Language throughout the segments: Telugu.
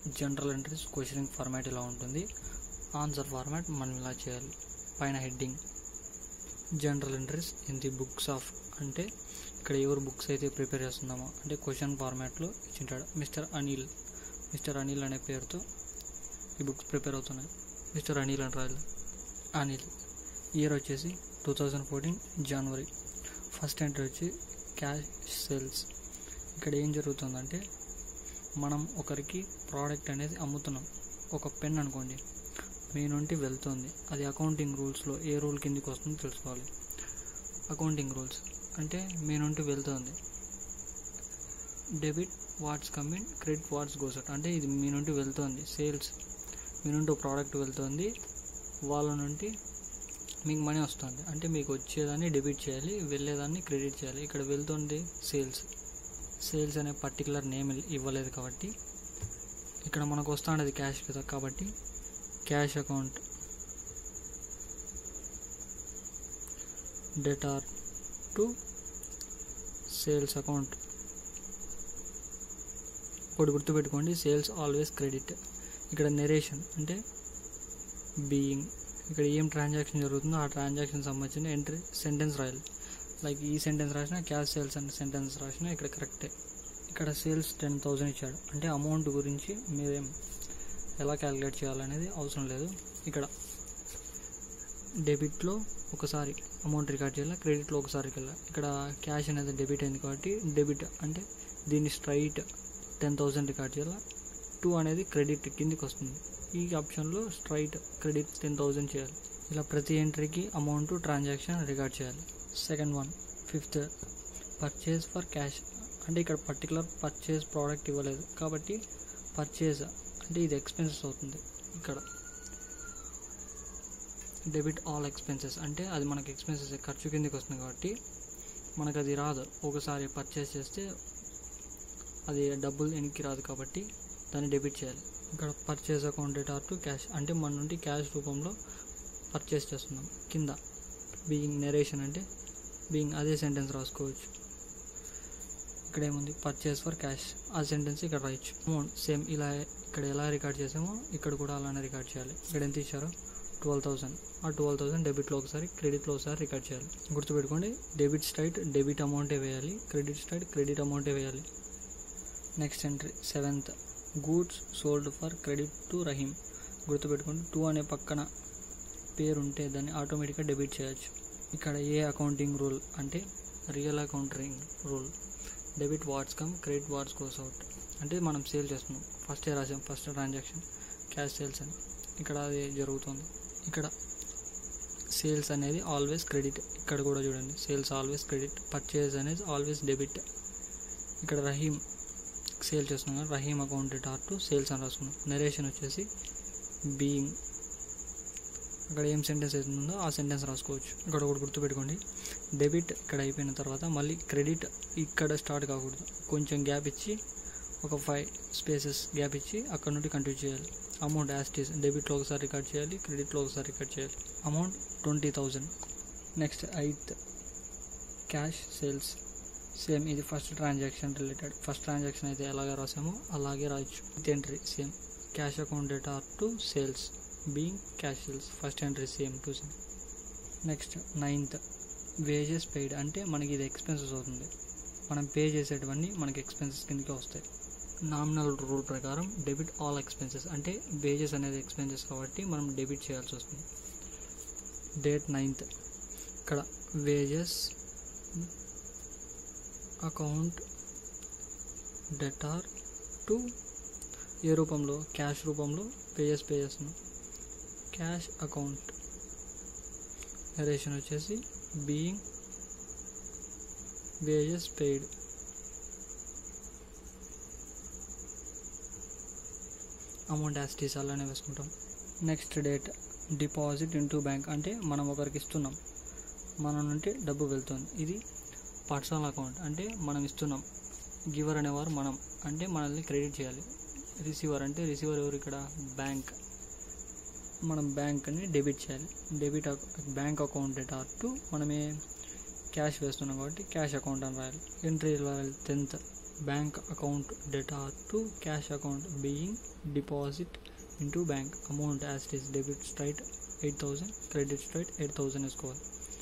జనరల్ ఎంట్రీస్ క్వశ్చనింగ్ ఫార్మాట్ ఇలా ఉంటుంది ఆన్సర్ ఫార్మాట్ మనం ఇలా చేయాలి పైన heading general entries in the books of అంటే ఇక్కడ ఎవరు బుక్స్ అయితే ప్రిపేర్ చేస్తున్నామో అంటే క్వశ్చన్ ఫార్మాట్లో ఇచ్చింటాడు మిస్టర్ అనిల్ మిస్టర్ అనిల్ అనే పేరుతో ఈ బుక్స్ ప్రిపేర్ అవుతున్నాయి మిస్టర్ అనిల్ అని రాయాలి అనిల్ ఇయర్ వచ్చేసి టూ థౌజండ్ ఫోర్టీన్ జనవరి ఫస్ట్ ఎంట్రీ వచ్చి క్యాష్ సేల్స్ ఇక్కడ ఏం జరుగుతుందంటే మనం ఒకరికి ప్రోడక్ట్ అనేది అమ్ముతున్నాం ఒక పెన్ అనుకోండి మీ నుండి వెళ్తుంది అది అకౌంటింగ్ రూల్స్లో ఏ రూల్ కిందికి వస్తుందో తెలుసుకోవాలి అకౌంటింగ్ రూల్స్ అంటే మీ నుండి వెళ్తుంది debit what's coming credit what's goes out అంటే ఇది మీ నుండి వెళ్తుంది సేల్స్ మీ నుండి ఒక ప్రోడక్ట్ వెళ్తుంది వాళ్ళ నుండి మీకు మనీ వస్తుంది అంటే మీకు వచ్చేదాన్ని డెబిట్ చేయాలి వెళ్ళేదాన్ని క్రెడిట్ చేయాలి ఇక్కడ వెళ్తుంది సేల్స్ సేల్స్ అనే పర్టికులర్ నేమ్ ఇవ్వలేదు కాబట్టి ఇక్కడ మనకు వస్తుండేది క్యాష్ కదా కాబట్టి cash account debtor to sales account ఒకటి గుర్తుపెట్టుకోండి సేల్స్ ఆల్వేస్ క్రెడిట్ ఇక్కడ నెరేషన్ అంటే బీయింగ్ ఇక్కడ ఏం ట్రాన్సాక్షన్ జరుగుతుందో ఆ ట్రాన్సాక్షన్ సంబంధించిన ఎంట్రీ సెంటెన్స్ రాయాలి లైక్ ఈ సెంటెన్స్ రాసినా క్యాష్ సేల్స్ అనే సెంటెన్స్ రాసినా ఇక్కడ కరెక్టే ఇక్కడ సేల్స్ టెన్ థౌజండ్ ఇచ్చాడు అంటే అమౌంట్ గురించి మీరేం ఎలా క్యాలిక్యులేట్ చేయాలనేది అవసరం లేదు ఇక్కడ డెబిట్లో ఒకసారి అమౌంట్ రికార్డ్ చేయాలి క్రెడిట్లో ఒకసారి వెళ్ళాలి ఇక్కడ క్యాష్ అనేది డెబిట్ అయింది కాబట్టి డెబిట్ అంటే దీన్ని స్ట్రైట్ టెన్ థౌజండ్ రికార్డ్ చేయాలి టూ అనేది క్రెడిట్ కిందికి వస్తుంది ఈ ఆప్షన్లో స్ట్రైట్ క్రెడిట్ టెన్ థౌజండ్ చేయాలి ఇలా ప్రతి ఎంట్రీకి అమౌంట్ ట్రాన్సాక్షన్ రికార్డ్ చేయాలి second one fifth purchase for cash అంటే ఇక్కడ పర్టికులర్ పర్చేజ్ ప్రోడక్ట్ ఇవ్వలేదు కాబట్టి పర్చేజ్ అంటే ఇది ఎక్స్పెన్సెస్ అవుతుంది ఇక్కడ డెబిట్ ఆల్ ఎక్స్పెన్సెస్ అంటే అది మనకి ఎక్స్పెన్సెస్ ఖర్చు కిందకి వస్తుంది కాబట్టి మనకు అది రాదు ఒకసారి పర్చేస్ చేస్తే అది డబ్బులు వెనక్కి రాదు కాబట్టి దాన్ని డెబిట్ చేయాలి ఇక్కడ purchase account data to cash అంటే మన నుండి క్యాష్ రూపంలో పర్చేస్ చేస్తున్నాం కింద బీయింగ్ నెరేషన్ అంటే బీయింగ్ అదే సెంటెన్స్ రాసుకోవచ్చు ఇక్కడ ఏముంది పర్చేస్ ఫర్ క్యాష్ ఆ సెంటెన్స్ ఇక్కడ రాయొచ్చు అమౌంట్ సేమ్ ఇలా ఇక్కడ ఎలా రికార్డ్ చేసామో ఇక్కడ కూడా అలానే రికార్డ్ చేయాలి ఇక్కడ ఎంత ఇచ్చారో ట్వెల్వ్ థౌసండ్ ఆ ట్వెల్వ్ థౌసండ్ డెబిట్లో ఒకసారి క్రెడిట్లో ఒకసారి రికార్డ్ చేయాలి గుర్తుపెట్టుకోండి డెబిట్ స్ట్రైట్ డెబిట్ అమౌంటే వేయాలి క్రెడిట్ స్ట్రైట్ క్రెడిట్ అమౌంటే వేయాలి next entry seventh goods sold for credit to Rahim గుర్తుపెట్టుకోండి టూ అనే పక్కన పేరు ఉంటే దాన్ని ఆటోమేటిక్గా డెబిట్ చేయొచ్చు ఇక్కడ ఏ అకౌంటింగ్ రూల్ అంటే real accounting rule debit what's come credit what's goes out అంటే మనం సేల్ చేస్తున్నాం ఫస్ట్ రాసాం ఫస్ట్ ట్రాన్సాక్షన్ క్యాష్ సేల్స్ అని ఇక్కడ అది జరుగుతుంది ఇక్కడ సేల్స్ అనేది ఆల్వేస్ క్రెడిట్ ఇక్కడ కూడా చూడండి సేల్స్ ఆల్వేస్ క్రెడిట్ పర్చేజ్ అనేది ఆల్వేస్ డెబిట్ ఇక్కడ రహీం సేల్ చేస్తున్నాం Rahim account debtor to sales అని రాసుకున్నాం నెరేషన్ వచ్చేసి బీయింగ్ అక్కడ ఏం సెంటెన్స్ అవుతుందో ఆ సెంటెన్స్ రాసుకోవచ్చు ఇక్కడ ఒకటి గుర్తుపెట్టుకోండి డెబిట్ ఇక్కడ అయిపోయిన తర్వాత మళ్ళీ క్రెడిట్ ఇక్కడ స్టార్ట్ కాకూడదు కొంచెం గ్యాప్ ఇచ్చి ఒక ఫైవ్ స్పేసెస్ గ్యాప్ ఇచ్చి అక్కడ నుండి కంటిన్యూ చేయాలి అమౌంట్ యాస్టీస్ డెబిట్లో ఒకసారి రికార్డ్ చేయాలి క్రెడిట్లో ఒకసారి రికార్డ్ చేయాలి amount twenty thousand next eighth cash sales same ఇది first transaction related first transaction అయితే ఎలాగ రాసామో అలాగే రాయొచ్చు with entry same cash account data to sales being cash sales first entry same to same next ninth wages paid అంటే మనకి ఇది ఎక్స్పెన్సెస్ అవుతుంది మనం పే చేసేటివన్నీ మనకి ఎక్స్పెన్సెస్ కిందకి వస్తాయి నామినల్ రూల్ ప్రకారం డెబిట్ ఆల్ ఎక్స్పెన్సెస్ అంటే వేజెస్ అనేది ఎక్స్పెన్సెస్ కాబట్టి మనం డెబిట్ చేయాల్సి వస్తుంది డేట్ నైన్త్ ఇక్కడ వేజెస్ అకౌంట్ డెటార్ టు ఏ రూపంలో క్యాష్ రూపంలో పేజెస్ పే చేస్తున్నాం క్యాష్ అకౌంట్ నరేషన్ వచ్చేసి being wages paid amount as it is అలానే వేసుకుంటాం next date deposit into bank అంటే మనం ఒకరికి ఇస్తున్నాం మన నుండి డబ్బు వెళ్తుంది ఇది పర్సనల్ అకౌంట్ అంటే మనం ఇస్తున్నాం గివర్ అనేవారు మనం అంటే మనల్ని క్రెడిట్ చేయాలి రిసీవర్ అంటే రిసీవర్ ఎవరు ఇక్కడ బ్యాంక్ మనం బ్యాంక్ని డెబిట్ చేయాలి debit bank account data to మనమే క్యాష్ వేస్తున్నాం కాబట్టి క్యాష్ అకౌంట్ అని రాయాలి entry level tenth bank account data to cash account being deposit into bank amount as it is debit straight eight thousand credit straight eight thousand వేసుకోవాలి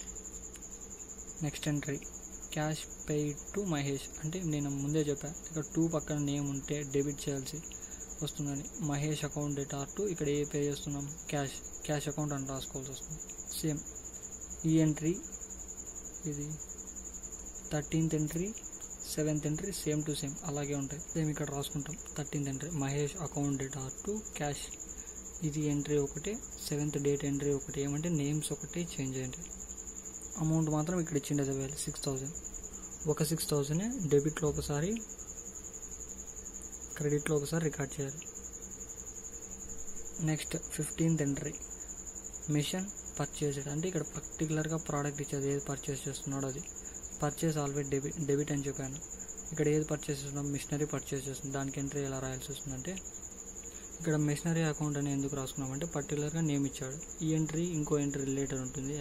next entry cash paid to Mahesh అంటే నేను ముందే చెప్పాను ఇక్కడ టూ పక్కన నేమ్ ఉంటే డెబిట్ చేయాల్సి వస్తుందని మహేష్ అకౌంట్ డేటా టు ఇక్కడ ఏ పే చేస్తున్నాం క్యాష్ క్యాష్ అకౌంట్ అని రాసుకోవాల్సి వస్తుంది సేమ్ ఈ ఎంట్రీ ఇది thirteenth entry seventh entry same to same అలాగే ఉంటాయి సేమ్ ఇక్కడ రాసుకుంటాం thirteenth entry Mahesh account data to cash ఇది ఎంట్రీ ఒకటే సెవెంత్ డేట్ ఎంట్రీ ఒకటి ఏమంటే నేమ్స్ ఒకటే చేంజ్ అయ్యింది అమౌంట్ మాత్రం ఇక్కడ ఇచ్చిండేది వేలు సిక్స్ థౌజండ్ ఒక సిక్స్ థౌజండ్ డెబిట్లో ఒకసారి క్రెడిట్లో ఒకసారి రికార్డ్ చేయాలి next fifteenth entry machine purchased అంటే ఇక్కడ పర్టికులర్గా ప్రోడక్ట్ ఇచ్చేది ఏది పర్చేస్ చేస్తున్నాడో అది పర్చేస్ ఆల్రెడీ డెబిట్ డెబిట్ అని చెప్పాను ఇక్కడ ఏది పర్చేస్ చేస్తున్నాం మిషనరీ పర్చేస్ చేస్తుంది దానికి ఎంట్రీ ఎలా రాయాల్సి వస్తుందంటే ఇక్కడ మిషనరీ అకౌంట్ అని ఎందుకు రాసుకున్నామంటే పర్టికులర్గా నేమ్ ఇచ్చాడు ఈ ఎంట్రీ ఇంకో ఎంట్రీ రిలేటెడ్ ఉంటుంది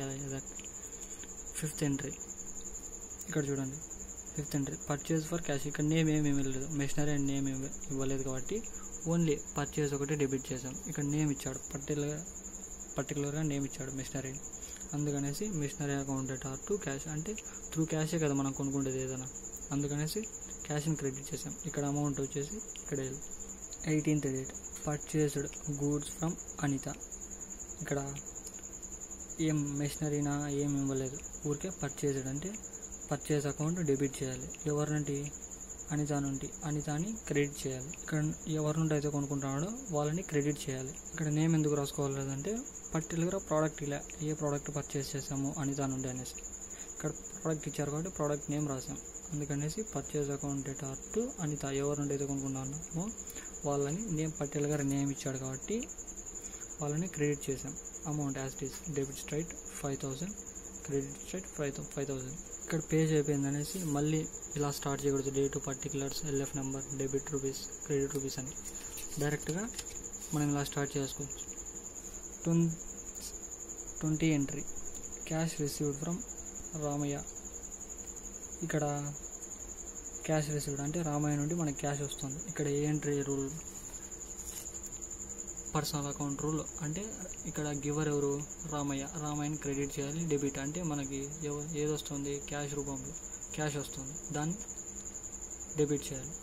ఫిఫ్త్ ఎంట్రీ ఇక్కడ చూడండి fifth entry purchase for cash ఇక్కడ నేమ్ ఏమి ఇవ్వలేదు మిషనరీ అండ్ నేమ్ ఇవ్వలేదు కాబట్టి ఓన్లీ పర్చేస్ ఒకటి డెబిట్ చేసాం ఇక్కడ నేమ్ ఇచ్చాడు పర్టికులర్ పర్టికులర్గా నేమ్ ఇచ్చాడు మిషనరీ అందుకనేసి machinery account data to cash అంటే త్రూ క్యాషే కదా మనం కొనుక్కుండేది ఏదైనా అందుకనేసి క్యాష్ని క్రెడిట్ చేసాం ఇక్కడ అమౌంట్ వచ్చేసి ఇక్కడ eighteenth date purchased goods from Anitha ఇక్కడ ఏం మెషినరీనా ఏం ఇవ్వలేదు ఊరికే పర్చేస్డ్ అంటే పర్చేస్ అకౌంట్ డెబిట్ చేయాలి ఎవరి నుండి అనిత నుండి అనితాని క్రెడిట్ చేయాలి ఇక్కడ ఎవరి నుండి అయితే కొనుక్కుంటున్నాడో వాళ్ళని క్రెడిట్ చేయాలి ఇక్కడ నేమ్ ఎందుకు రాసుకోవాలంటే పర్టికులర్గా ప్రోడక్ట్ ఇలా ఏ ప్రోడక్ట్ పర్చేస్ చేసాము అనిత నుండి అనేసి ఇక్కడ ప్రోడక్ట్ ఇచ్చారు కాబట్టి ప్రోడక్ట్ నేమ్ రాసాం అందుకనేసి purchase account data to Anitha ఎవరి నుండి అయితే కొనుక్కున్నామో వాళ్ళని నేమ్ పర్టికులర్గా నేమ్ ఇచ్చాడు కాబట్టి వాళ్ళని క్రెడిట్ చేసాం amount as it is debit straight five thousand credit straight five five thousand ఇక్కడ పేజ్ అయిపోయింది అనేసి మళ్ళీ ఇలా స్టార్ట్ చేయకూడదు date particulars LF number debit rupees credit rupees అని డైరెక్ట్గా మనం ఇలా స్టార్ట్ చేసుకోవచ్చు twenty twenty entry cash received from Ramayya ఇక్కడ క్యాష్ రిసీవ్డ్ అంటే రామయ్య నుండి మనకి క్యాష్ వస్తుంది ఇక్కడ ఏ entry rule personal account rule అంటే ఇక్కడ గివర్ ఎవరు రామయ్య రామయ్యని క్రెడిట్ చేయాలి డెబిట్ అంటే మనకి ఎవ- ఏది వస్తుంది క్యాష్ రూపంలో క్యాష్ వస్తుంది దాన్ని డెబిట్ చేయాలి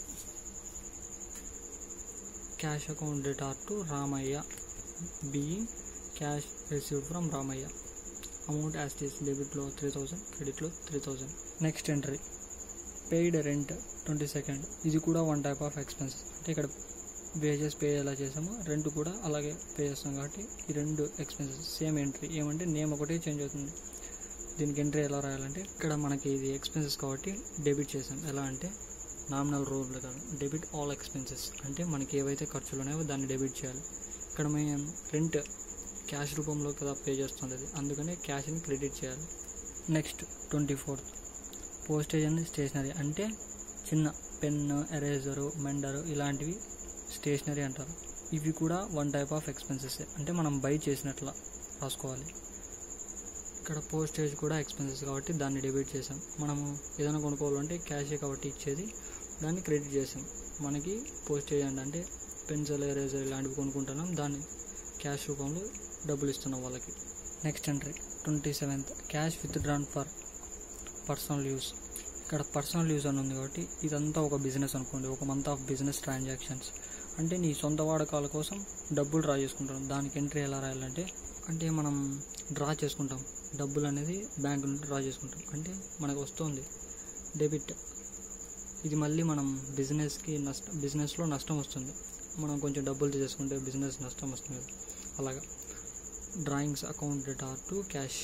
cash account data to Ramayya being cash received from Ramayya amount as tees డెబిట్లో త్రీ థౌజండ్ క్రెడిట్లో three thousand next entry paid rent twenty second ఇది కూడా వన్ టైప్ ఆఫ్ ఎక్స్పెన్సెస్ అంటే ఇక్కడ వేజెస్ పే ఎలా చేసామో రెంట్ కూడా అలాగే పే చేస్తాం కాబట్టి ఈ రెండు ఎక్స్పెన్సెస్ సేమ్ ఎంట్రీ ఏమంటే నేమ్ ఒకటే చేంజ్ అవుతుంది దీనికి ఎంట్రీ ఎలా రాయాలంటే ఇక్కడ మనకి ఇది ఎక్స్పెన్సెస్ కాబట్టి డెబిట్ చేసాం ఎలా అంటే నామినల్ రూల్ కాదు డెబిట్ ఆల్ ఎక్స్పెన్సెస్ అంటే మనకి ఏవైతే ఖర్చులు ఉన్నాయో దాన్ని డెబిట్ చేయాలి ఇక్కడ మేము రెంట్ క్యాష్ రూపంలో కదా పే చేస్తుండేది అందుకనే క్యాష్ని క్రెడిట్ చేయాలి next twenty fourth postage and stationery అంటే చిన్న పెన్ ఎరేజరు మెండరు ఇలాంటివి స్టేషనరీ అంటారు ఇవి కూడా వన్ టైప్ ఆఫ్ ఎక్స్పెన్సెస్ అంటే మనం బై చేసినట్ల రాసుకోవాలి ఇక్కడ పోస్టేజ్ కూడా ఎక్స్పెన్సెస్ కాబట్టి దాన్ని డెబిట్ చేసాం మనము ఏదైనా కొనుక్కోవాలంటే క్యాషే కాబట్టి ఇచ్చేది దాన్ని క్రెడిట్ చేసాం మనకి పోస్టేజ్ అంటే అంటే పెన్సిల్ ఎరేజర్ ఇలాంటివి కొనుక్కుంటున్నాం దాన్ని క్యాష్ రూపంలో డబ్బులు ఇస్తున్నాం వాళ్ళకి next entry twenty seventh cash withdrawn for personal use ఇక్కడ పర్సనల్ యూస్ అని ఉంది కాబట్టి ఇదంతా ఒక బిజినెస్ అనుకోండి ఒక మంత్ ఆఫ్ బిజినెస్ ట్రాన్సాక్షన్స్ అంటే నీ సొంత వాడకాల కోసం డబ్బులు డ్రా చేసుకుంటాం దానికి ఎంట్రీ ఎలా రాయాలంటే అంటే మనం డ్రా చేసుకుంటాం డబ్బులు అనేది బ్యాంక్ నుండి డ్రా చేసుకుంటాం అంటే మనకు వస్తుంది డెబిట్ ఇది మళ్ళీ మనం బిజినెస్కి నష్టం బిజినెస్లో నష్టం వస్తుంది మనం కొంచెం డబ్బులు తీసుకుంటే బిజినెస్ నష్టం వస్తుంది కదా అలాగా drawings account data to cash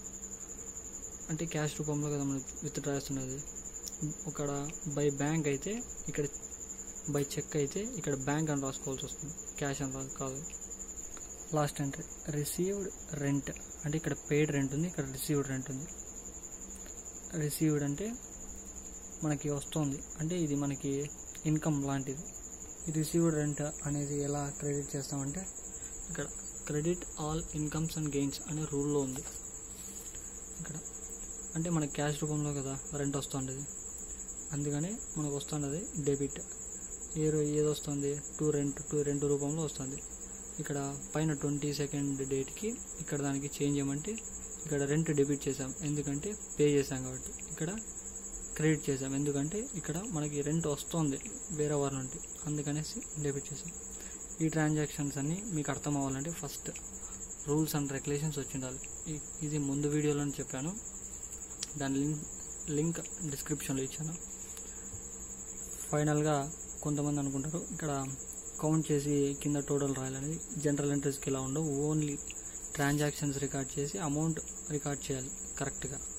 అంటే క్యాష్ రూపంలో కదా మనం విత్ డ్రా చేస్తున్నది ఇక్కడ బై బ్యాంక్ అయితే ఇక్కడ బై చెక్ అయితే ఇక్కడ బ్యాంక్ అని రాసుకోవాల్సి వస్తుంది క్యాష్ అని రా కాదు లాస్ట్ ఎంట్రీ రిసీవ్డ్ రెంట్ అంటే ఇక్కడ పెయిడ్ రెంట్ ఉంది ఇక్కడ రిసీవ్డ్ రెంట్ ఉంది రిసీవ్డ్ అంటే మనకి వస్తుంది అంటే ఇది మనకి ఇన్కమ్ లాంటిది ఈ రిసీవ్డ్ రెంట్ అనేది ఎలా క్రెడిట్ చేస్తామంటే ఇక్కడ credit all incomes and gains అనే రూల్లో ఉంది ఇక్కడ అంటే మనకి క్యాష్ రూపంలో కదా రెంట్ వస్తుండేది అందుకనే మనకు వస్తున్నది డెబిట్ ఏ రో- ఏది వస్తుంది టూ రెంట్ టూ రెండు రూపంలో వస్తుంది ఇక్కడ పైన ట్వంటీ సెకండ్ డేట్కి ఇక్కడ దానికి చేంజ్ చేయమంటే ఇక్కడ రెంట్ డెబిట్ చేసాం ఎందుకంటే పే చేసాం కాబట్టి ఇక్కడ క్రెడిట్ చేసాం ఎందుకంటే ఇక్కడ మనకి రెంట్ వస్తుంది వేరే వారి నుండి అందుకనేసి డెబిట్ చేసాం ఈ ట్రాన్సాక్షన్స్ అన్నీ మీకు అర్థం అవ్వాలంటే ఫస్ట్ రూల్స్ అండ్ రెగ్యులేషన్స్ వచ్చి ఉండాలి ఇ- ఇది ముందు వీడియోలో చెప్పాను దాని లింక్ లింక్ డిస్క్రిప్షన్లో ఇచ్చాను ఫైనల్గా కొంతమంది అనుకుంటారు ఇక్కడ కౌంట్ చేసి కింద టోటల్ రాయాలనేది జనరల్ ఎంట్రీస్కి ఇలా ఉండవు ఓన్లీ ట్రాన్సాక్షన్స్ రికార్డ్ చేసి అమౌంట్ రికార్డ్ చేయాలి కరెక్ట్గా